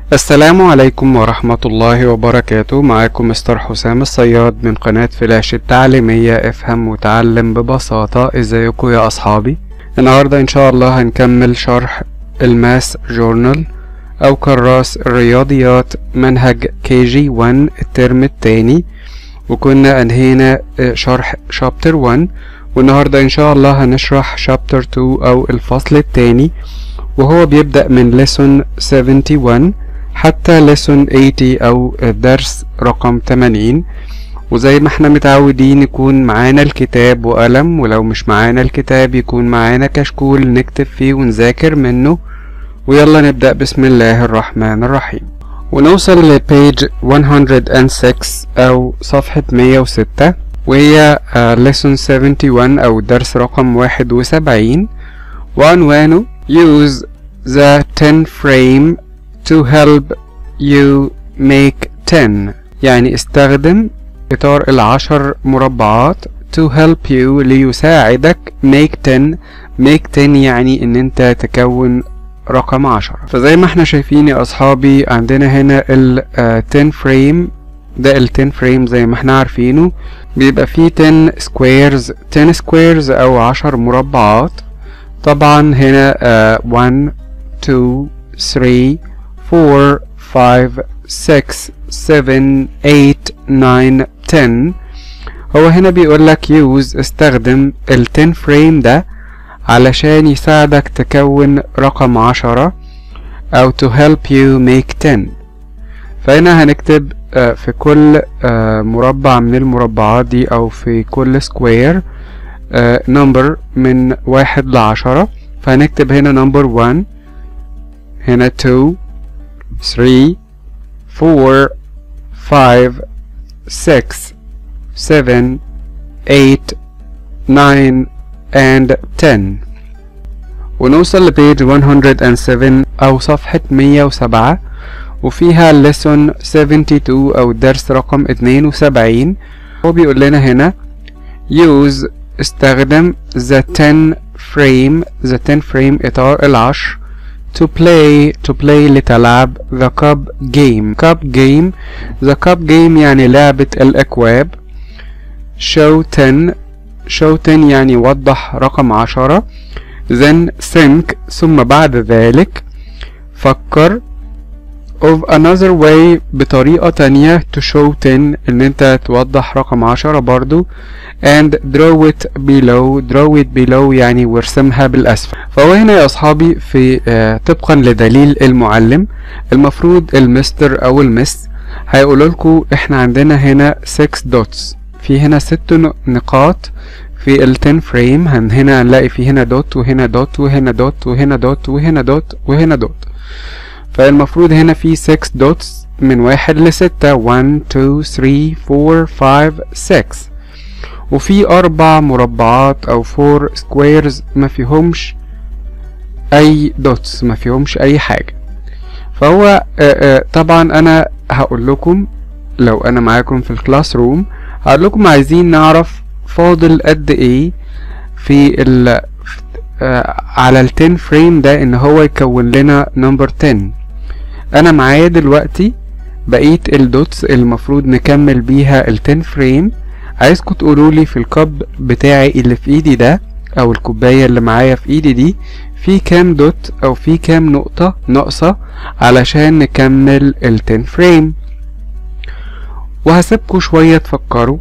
السلام عليكم ورحمة الله وبركاته معاكم مستر حسام الصياد من قناة فلاش التعليمية افهم وتعلم ببساطة ازيكم يا اصحابي النهاردة ان شاء الله هنكمل شرح الماس جورنال او كراس الرياضيات منهج كي جي 1 الترم التاني وكنا انهينا شرح شابتر 1 والنهاردة ان شاء الله هنشرح شابتر 2 او الفصل التاني وهو بيبدأ من lesson 71 حتى lesson 80 أو الدرس رقم 80 وزي ما احنا متعودين يكون معانا الكتاب وقلم ولو مش معانا الكتاب يكون معانا كشكول نكتب فيه ونذاكر منه ويلا نبدأ بسم الله الرحمن الرحيم ونوصل لبيج 106 أو صفحة 106 وهي uh, lesson 71 أو درس رقم 71 وعنوانه use the 10 frame to help you make 10 يعني استخدم إطار العشر مربعات to help you ليساعدك make 10 make 10 يعني إن أنت تكون رقم عشرة فزي ما احنا شايفين يا أصحابي عندنا هنا ال uh, 10 frame ده ال 10 frame زي ما احنا عارفينه بيبقى فيه 10 squares 10 squares أو عشر مربعات طبعا هنا uh, 1 2 3 4 5 6 7 8 9 10 هو هنا بيقول لك use استخدم ال 10 فريم ده علشان يساعدك تكون رقم عشرة أو to help you make 10 فهنا هنكتب في كل مربع من المربعات دي أو في كل سكوير نمبر من واحد لعشرة فهنكتب هنا نمبر 1 هنا 2 3 4 5 6 7 8 9 and 10 ونوصل لبيج 107 أو صفحة 107 وفيها lesson 72 أو الدرس رقم 72 هو بيقول لنا هنا use استخدم the 10 frame the 10 frame إطار العشر to play to play لتلعب the cup game cup game the cup game يعني لعبة الأكواب show 10 show 10 يعني وضح رقم عشرة then think ثم بعد ذلك فكر of another way بطريقة تانية to show 10 ان انت توضح رقم عشرة برضو and draw it below draw it below يعني وارسمها بالاسفل فهو هنا يا اصحابي في آه طبقا لدليل المعلم المفروض المستر او المس هيقولوا لكم احنا عندنا هنا 6 دوتس في هنا ست نقاط في ال 10 فريم هنا هنلاقي في هنا دوت وهنا دوت وهنا دوت وهنا دوت وهنا دوت وهنا دوت فالمفروض هنا في 6 دوتس من واحد لستة 1 2 3 4 5 6 وفي أربع مربعات أو 4 سكويرز ما فيهمش أي دوتس ما فيهمش أي حاجة فهو آآ آآ طبعا أنا هقول لكم لو أنا معاكم في الكلاس روم هقول لكم عايزين نعرف فاضل قد إيه في ال على ال 10 فريم ده ان هو يكون لنا نمبر 10 انا معايا دلوقتي بقيه الدوتس المفروض نكمل بيها ال 10 فريم عايزكم تقولوا لي في الكب بتاعي اللي في ايدي ده او الكوبايه اللي معايا في ايدي دي في كام دوت او في كام نقطه ناقصه علشان نكمل ال 10 فريم وهسيبكم شويه تفكروا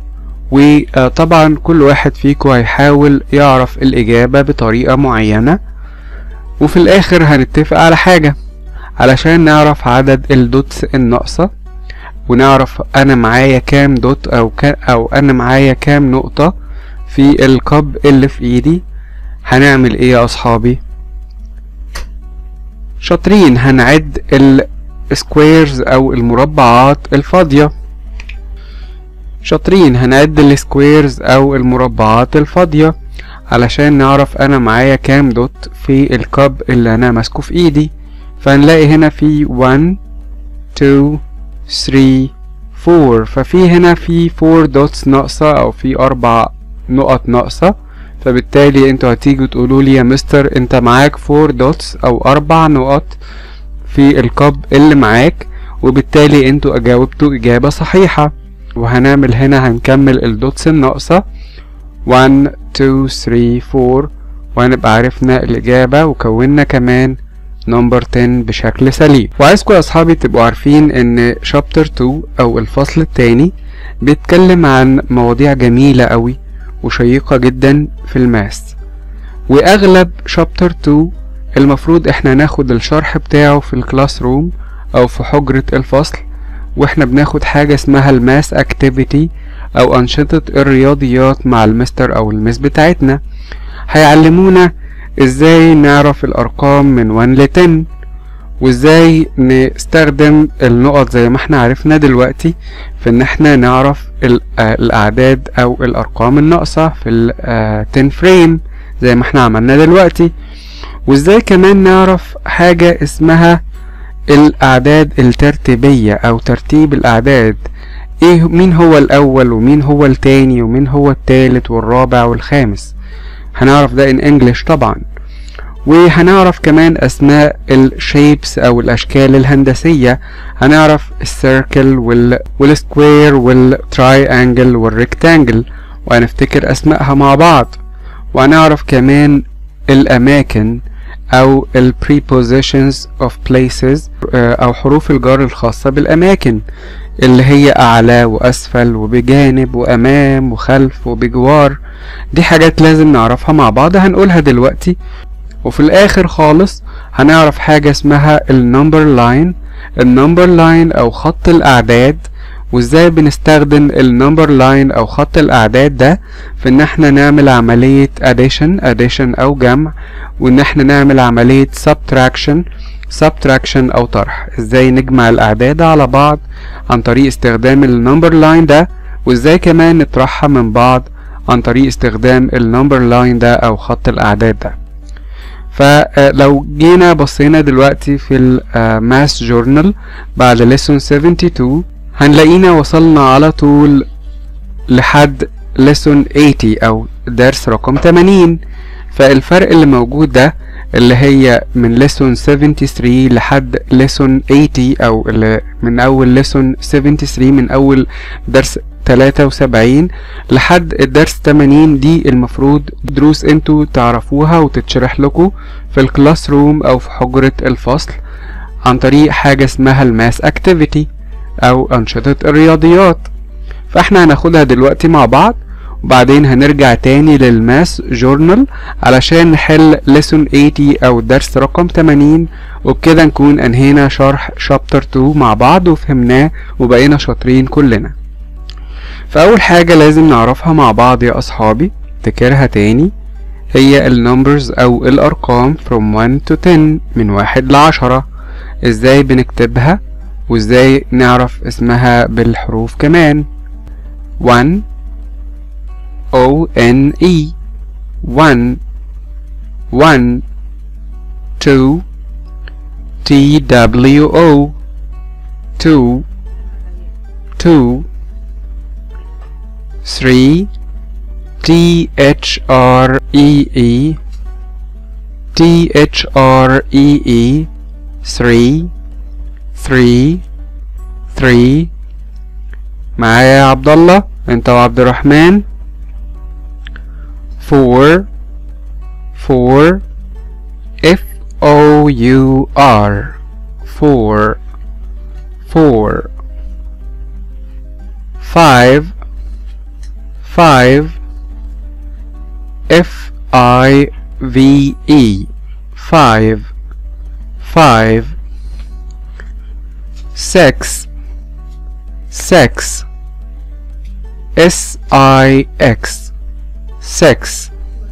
وطبعا كل واحد فيكم هيحاول يعرف الإجابة بطريقة معينة وفي الآخر هنتفق على حاجة علشان نعرف عدد الدوتس الناقصة ونعرف أنا معايا كام دوت أو كا أو أنا معايا كام نقطة في الكب اللي في إيدي هنعمل إيه يا أصحابي شاطرين هنعد السكويرز أو المربعات الفاضية شاطرين هنعد السكويرز او المربعات الفاضية علشان نعرف انا معايا كام دوت في الكب اللي انا ماسكه في ايدي فنلاقي هنا في 1 2 3 4 ففي هنا في 4 دوتس ناقصة او في اربع نقط ناقصة فبالتالي انتوا هتيجوا تقولوا لي يا مستر انت معاك 4 دوتس او اربع نقط في الكب اللي معاك وبالتالي انتوا جاوبتوا اجابة صحيحة وهنعمل هنا هنكمل الدوتس الناقصة 1 2 3 4 وهنبقى عرفنا الإجابة وكونا كمان نمبر 10 بشكل سليم وعايزكم يا أصحابي تبقوا عارفين إن شابتر 2 أو الفصل التاني بيتكلم عن مواضيع جميلة قوي وشيقة جدا في الماس وأغلب شابتر 2 المفروض احنا ناخد الشرح بتاعه في الكلاس روم أو في حجرة الفصل واحنا بناخد حاجة اسمها الماس اكتيفيتي او انشطة الرياضيات مع المستر او المس بتاعتنا هيعلمونا ازاي نعرف الارقام من 1 ل 10 وازاي نستخدم النقط زي ما احنا عرفنا دلوقتي في ان احنا نعرف الاعداد او الارقام الناقصة في ال 10 فريم زي ما احنا عملنا دلوقتي وازاي كمان نعرف حاجة اسمها الأعداد الترتيبية أو ترتيب الأعداد إيه مين هو الأول ومين هو التاني ومين هو التالت والرابع والخامس هنعرف ده in English طبعا وهنعرف كمان أسماء الشيبس أو الأشكال الهندسية هنعرف السيركل وال والسكوير والتراينجل والريكتانجل وهنفتكر أسمائها مع بعض وهنعرف كمان الأماكن أو ال prepositions of places أو حروف الجر الخاصة بالأماكن اللي هي أعلى وأسفل وبجانب وأمام وخلف وبجوار دي حاجات لازم نعرفها مع بعض هنقولها دلوقتي وفي الآخر خالص هنعرف حاجة اسمها النمبر لاين النمبر لاين أو خط الأعداد وازاي بنستخدم النمبر لاين او خط الاعداد ده في ان احنا نعمل عملية addition addition او جمع وان احنا نعمل عملية subtraction subtraction او طرح ازاي نجمع الاعداد على بعض عن طريق استخدام النمبر لاين ده وازاي كمان نطرحها من بعض عن طريق استخدام النمبر لاين ده او خط الاعداد ده فلو جينا بصينا دلوقتي في الماس جورنال بعد lesson 72 هنلاقينا وصلنا على طول لحد lesson 80 او درس رقم 80 فالفرق اللي موجود ده اللي هي من lesson 73 لحد lesson 80 او اللي من اول lesson 73 من اول درس 73 لحد الدرس 80 دي المفروض دروس انتوا تعرفوها وتتشرح لكم في الكلاس روم او في حجرة الفصل عن طريق حاجة اسمها الماس اكتيفيتي او انشطة الرياضيات فاحنا هناخدها دلوقتي مع بعض وبعدين هنرجع تاني للماس جورنال علشان نحل ليسون 80 او درس رقم 80 وبكده نكون انهينا شرح شابتر 2 مع بعض وفهمناه وبقينا شاطرين كلنا فاول حاجة لازم نعرفها مع بعض يا اصحابي تكرها تاني هي النمبرز او الارقام from 1 to 10 من واحد لعشرة ازاي بنكتبها وازاي نعرف اسمها بالحروف كمان 1 O N E 1 1 2 T W O 2 2 3 T H R E E T H R E E 3 3 3 معايا يا عبد الله انت وعبد الرحمن 4 4 F O U R 4 4 5 5 F I V E 5 5 6 6 S I X 6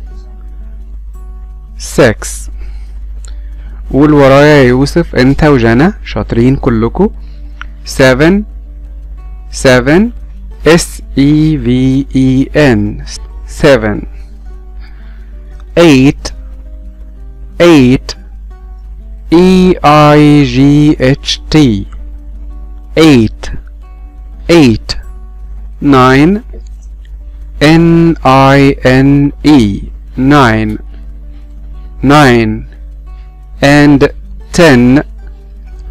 6 قول ورايا يا يوسف انت وجنى شاطرين كلكم 7 7 S E V E N 7 8 8 E I G H T 8 8 9 N I N E 9 9 and 10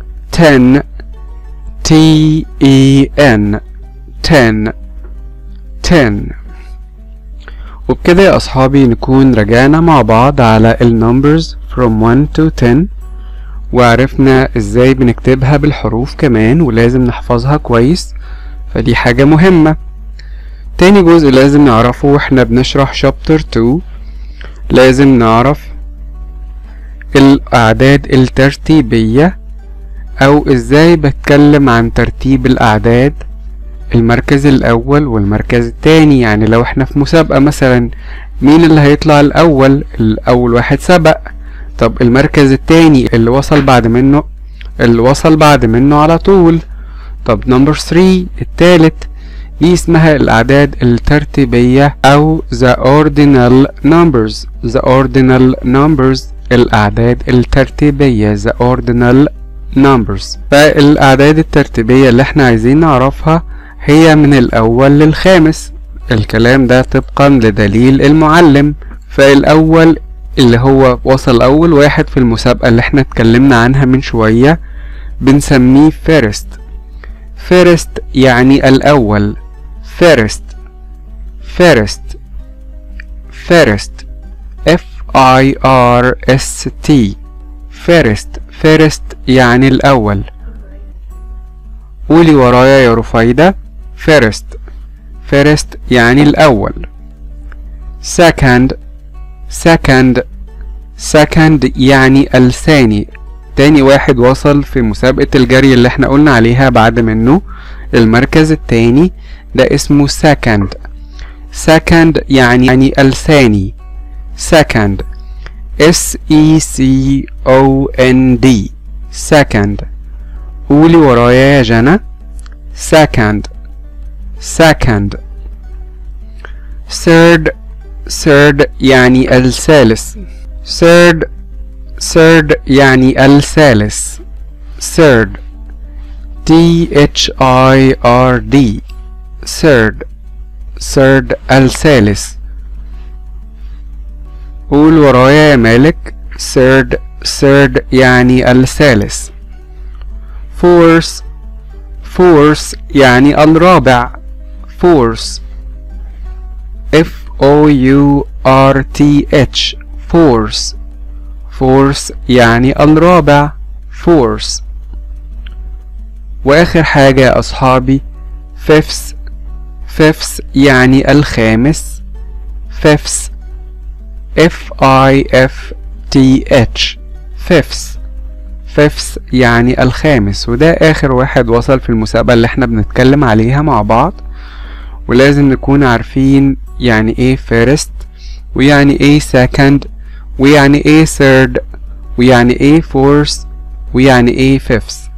ten T E N ten ten وبكده يا أصحابي نكون رجعنا مع بعض على ال numbers from 1 to 10 وعرفنا ازاي بنكتبها بالحروف كمان ولازم نحفظها كويس فدي حاجة مهمة تاني جزء لازم نعرفه واحنا بنشرح شابتر 2 لازم نعرف الأعداد الترتيبية أو ازاي بتكلم عن ترتيب الأعداد المركز الأول والمركز التاني يعني لو احنا في مسابقة مثلا مين اللي هيطلع الأول الأول واحد سبق طب المركز التاني اللي وصل بعد منه اللي وصل بعد منه على طول طب نمبر 3 التالت دي اسمها الأعداد الترتيبية أو the ordinal numbers the ordinal numbers الأعداد الترتيبية the ordinal numbers فالأعداد الترتيبية اللي احنا عايزين نعرفها هي من الأول للخامس الكلام ده طبقا لدليل المعلم فالأول اللي هو وصل أول واحد في المسابقة اللي احنا اتكلمنا عنها من شوية بنسميه فيرست فيرست يعني الأول فيرست فيرست فيرست F I R S T فيرست فيرست يعني الأول قولي ورايا يا رفايدة فيرست فيرست يعني الأول second second second يعني الثاني تاني واحد وصل في مسابقة الجري اللي احنا قلنا عليها بعد منه المركز التاني ده اسمه second second يعني يعني الثاني second S E C O N D second قولي ورايا يا جنى second second third third يعني الثالث third third يعني الثالث third T H I R D third third الثالث قول ورايا يا مالك third third يعني الثالث fourth fourth يعني الرابع fourth F O U R T H fourth fourth يعني الرابع fourth وآخر حاجة يا أصحابي fifth fifth يعني الخامس fifth F I F T H fifth fifth يعني الخامس وده آخر واحد وصل في المسابقة اللي احنا بنتكلم عليها مع بعض ولازم نكون عارفين يعني ايه first ويعني ايه second ويعني ايه third ويعني ايه fourth ويعني ايه fifth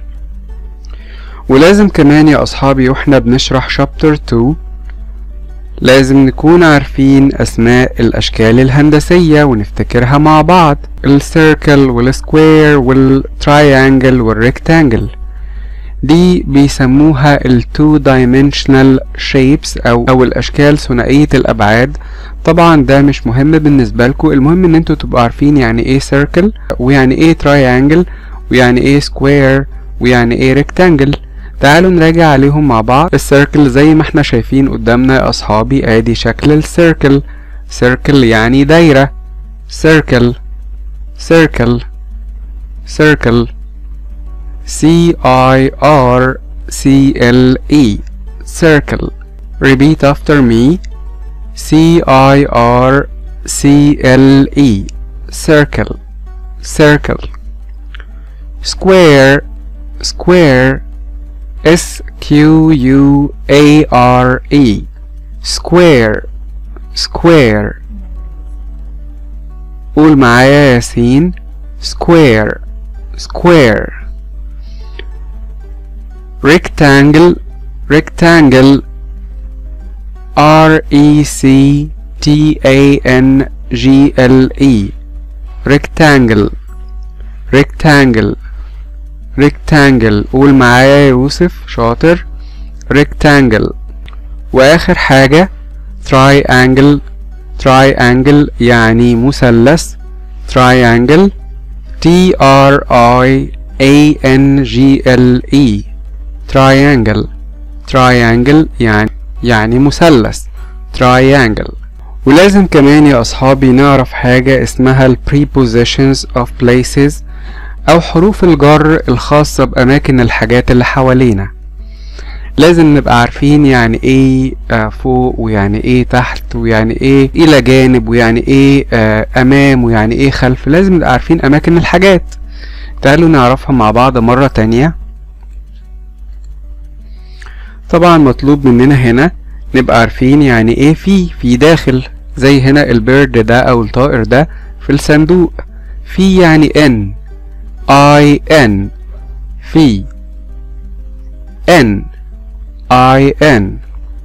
ولازم كمان يا أصحابي واحنا بنشرح شابتر 2 لازم نكون عارفين أسماء الأشكال الهندسية ونفتكرها مع بعض السيركل والسكوير والتراينجل والريكتانجل دي بيسموها ال two dimensional shapes أو أو الأشكال ثنائية الأبعاد طبعا ده مش مهم بالنسبة لكم المهم إن انتوا تبقوا عارفين يعني ايه circle ويعني ايه triangle ويعني ايه square ويعني ايه rectangle تعالوا نراجع عليهم مع بعض السيركل زي ما احنا شايفين قدامنا يا اصحابي ادي شكل السيركل سيركل يعني دايرة سيركل سيركل سيركل C I R C L E circle repeat after me C I R C L E circle circle square square S Q U A R E square square قول معايا يا ياسين square square rectangle rectangle R E C T A N G L E rectangle rectangle rectangle قول معايا يا يوسف شاطر rectangle واخر حاجة triangle triangle يعني مثلث triangle T R I A N G L E triangle triangle يعني يعني مثلث triangle ولازم كمان يا أصحابي نعرف حاجة اسمها ال prepositions of places أو حروف الجر الخاصة بأماكن الحاجات اللي حوالينا لازم نبقى عارفين يعني ايه آه فوق ويعني ايه تحت ويعني ايه الى جانب ويعني ايه آه امام ويعني ايه خلف لازم نبقى عارفين اماكن الحاجات تعالوا نعرفها مع بعض مرة تانية طبعا مطلوب مننا هنا نبقى عارفين يعني ايه في في داخل زي هنا البيرد ده او الطائر ده في الصندوق في يعني ان اي ان في ان اي ان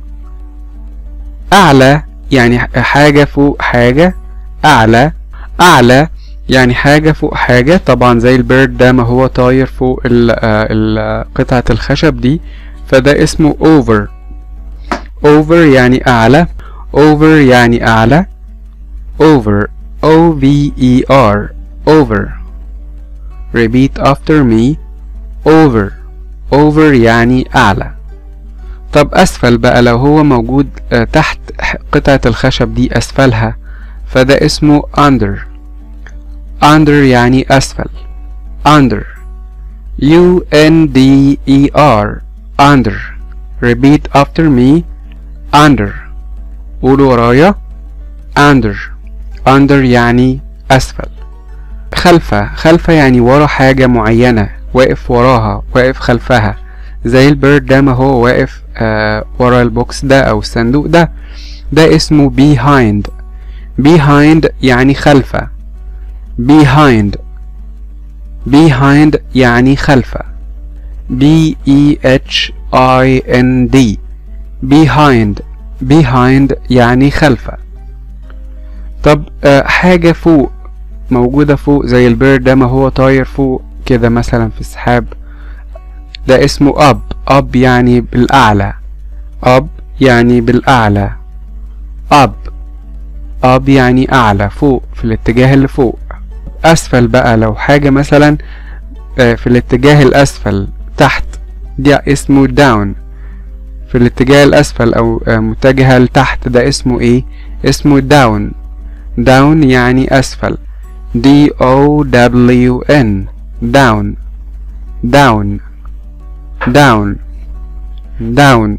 اعلى يعني حاجة فوق حاجة اعلى اعلى يعني حاجة فوق حاجة طبعا زي البيرد ده ما هو طاير فوق ال ال قطعة الخشب دي فده اسمه over over يعني أعلى over يعني أعلى over O V E R over repeat after me over over يعني أعلى طب أسفل بقى لو هو موجود تحت قطعة الخشب دي أسفلها فده اسمه under under يعني أسفل under U N D E R under repeat after me under قولوا ورايا under under يعني أسفل خلفه خلفه يعني ورا حاجة معينة واقف وراها واقف خلفها زي البيرد ده ما هو واقف آه ورا البوكس ده أو الصندوق ده ده اسمه behind behind يعني خلفه behind behind يعني خلفه B E H I N D behind behind يعني خلفه طب آه حاجة فوق موجودة فوق زي البيرد ده ما هو طاير فوق كده مثلا في السحاب ده اسمه up up يعني بالأعلى up يعني بالأعلى up up يعني أعلى فوق في الاتجاه اللي فوق أسفل بقى لو حاجة مثلا آه في الاتجاه الأسفل تحت ده اسمه down في الاتجاه الأسفل أو آه متجهة لتحت ده اسمه إيه؟ اسمه down down يعني أسفل D O W N down down down down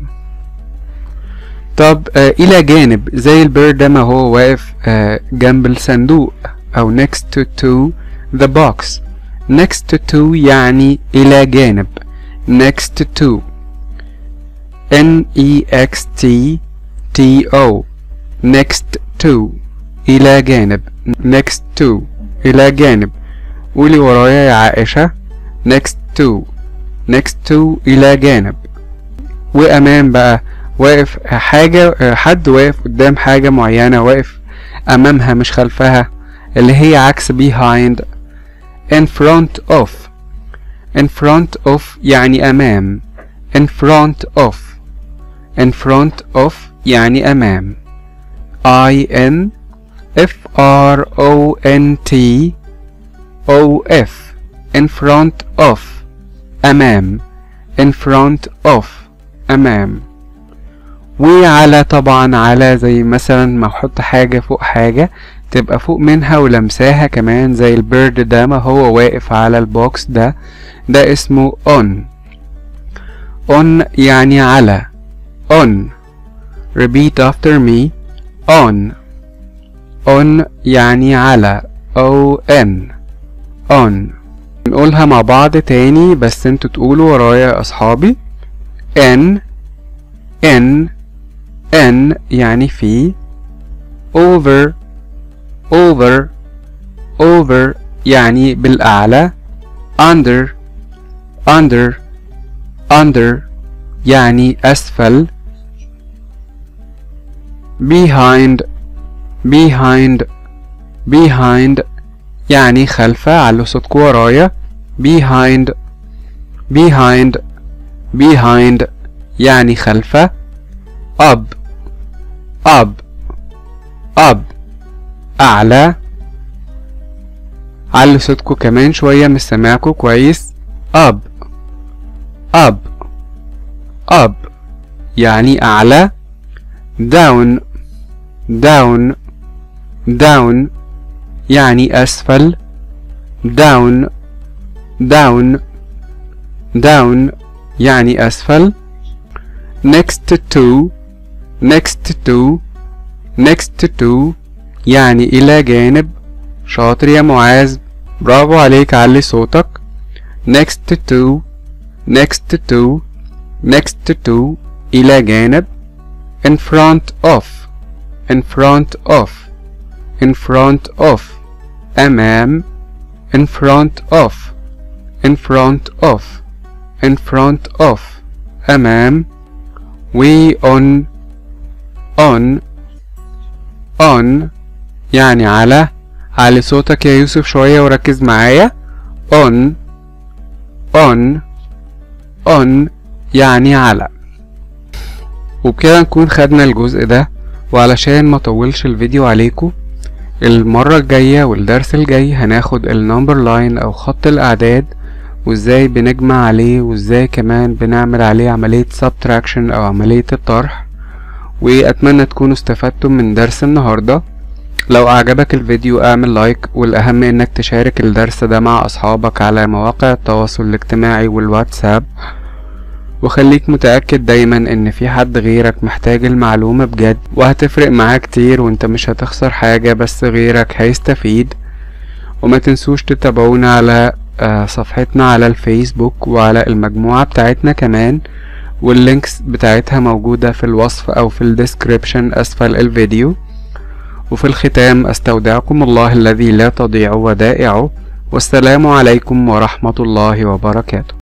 طب آه إلى جانب زي البيرد ده ما هو واقف آه جنب الصندوق أو next to, to the box next to to يعني إلى جانب next to N E X T T O next to إلى جانب next to إلى جانب قولي ورايا يا عائشة next to next to إلى جانب وأمام بقى واقف حاجة حد واقف قدام حاجة معينة واقف أمامها مش خلفها اللي هي عكس behind in front of in front of يعني أمام in front of in front of يعني أمام I N F R O N T O F in front of أمام in front of أمام وعلى طبعا على زي مثلا ما احط حاجة فوق حاجة تبقى فوق منها ولمساها كمان زي البيرد ده ما هو واقف على البوكس ده ده اسمه on on يعني على on repeat after me on on يعني على o n on نقولها مع بعض تاني بس انتوا تقولوا ورايا يا اصحابي n n n يعني في over over over يعني بالأعلى under under under يعني أسفل behind behind behind يعني خلفه علوا صوتكم ورايا behind behind behind يعني خلفه up up up أعلى علوا صوتكم كمان شوية مش سامعكم كويس up up up يعني أعلى down down down يعني أسفل down down down يعني أسفل next to next to next to يعني إلى جانب شاطر يا معاذ برافو عليك علي صوتك next to next to next to إلى جانب in front of in front of in front of أمام in front of in front of in front of أمام we on on on يعني على علي صوتك يا يوسف شوية وركز معايا on on on يعني على وبكده نكون خدنا الجزء ده وعلشان ما طولش الفيديو عليكم المرة الجاية والدرس الجاي هناخد النمبر لاين او خط الاعداد وازاي بنجمع عليه وازاي كمان بنعمل عليه عملية subtraction او عملية الطرح واتمنى تكونوا استفدتم من درس النهاردة لو اعجبك الفيديو اعمل لايك والاهم انك تشارك الدرس ده مع اصحابك على مواقع التواصل الاجتماعي والواتساب وخليك متأكد دايما ان في حد غيرك محتاج المعلومة بجد وهتفرق معاه كتير وانت مش هتخسر حاجة بس غيرك هيستفيد وما تنسوش تتابعونا على صفحتنا على الفيسبوك وعلى المجموعة بتاعتنا كمان واللينكس بتاعتها موجودة في الوصف او في الديسكريبشن اسفل الفيديو وفي الختام استودعكم الله الذي لا تضيع ودائعه والسلام عليكم ورحمة الله وبركاته